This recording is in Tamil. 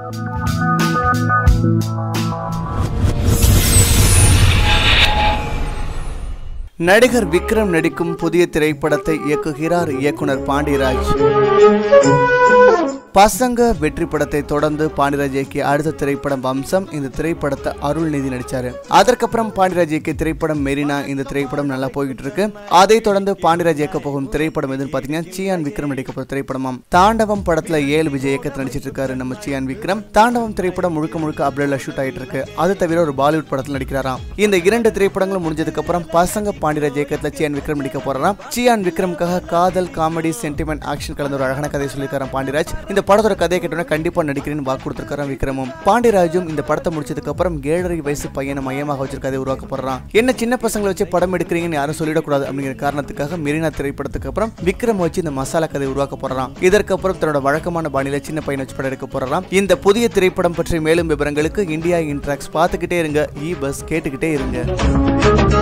நடிகர் விக்ரம் நடிக்கும் புதிய திரைப்படத்தை இயக்குகிறார் இயக்குனர் பாண்டியராஜ் பசங்க வெற்றி படத்தை தொடர்ந்து பாண்டியராஜ் இயக்கிய அடுத்த திரைப்படம் வம்சம் இந்த திரைப்படத்தை அருள்நிதி நடிச்சாரு அதற்கப்புறம் பாண்டியராஜ் இயக்கிய திரைப்படம் மெரினா இந்த திரைப்படம் நல்லா போய்கிட்டு இருக்கு அதை தொடர்ந்து பாண்டியராஜ் இயக்க போகும் திரைப்படம் எதுன்னு பாத்தீங்கன்னா சியான் விக்ரம் நடிக்க போற திரைப்படமாம் தாண்டவம் படத்துல ஏழு விஜய் இயக்கத்தில் நடிச்சிட்டு இருக்காரு நம்ம சியான் விக்ரம் தாண்டவம் திரைப்படம் முழுக்க முழுக்க அப்ரேல ஷூட் ஆயிட்டு இருக்கு அது தவிர ஒரு பாலிவுட் படத்தில் நடிக்கிறாராம் இந்த இரண்டு திரைப்படங்களும் முடிஞ்சதுக்கு அப்புறம் பசங்க பாண்டியராஜ் இயக்கத்தில் சியான் விக்ரம் நடிக்க போறாராம் சியான் விக்ரமுக்காக காதல் காமெடி சென்டிமெண்ட் ஆக்ஷன் கலந்த ஒரு அழகான கதை சொல்லியிருக்காராம் பாண்டியராஜ் இந்த படத்தோட கதையை கேட்டோன்னே கண்டிப்பா நடிக்கிறேன்னு வாக்கு கொடுத்திருக்காராம் விக்ரமும் பாண்டியராஜும் இந்த படத்தை முடிச்சதுக்கு அப்புறம் ஏழரை வயசு பையனை மையமாக வச்சு கதை உருவாக்க போறான் என்ன சின்ன பசங்களை வச்சு படம் எடுக்கிறீங்கன்னு யாரும் சொல்லிடக்கூடாது அப்படிங்கிற காரணத்துக்காக மெரினா திரைப்படத்துக்கு அப்புறம் விக்ரம் வச்சு இந்த மசாலா கதை உருவாக்க போறான் இதற்கப்புறம் தன்னோட வழக்கமான பாணியில சின்ன பையனை வச்சு படம் எடுக்க போறான் இந்த புதிய திரைப்படம் பற்றி மேலும் விவரங்களுக்கு இந்தியா இன்ட்ராக்ஸ் பார்த்துக்கிட்டே இருங்க இ பஸ் கேட்டுக்கிட்டே இருங்க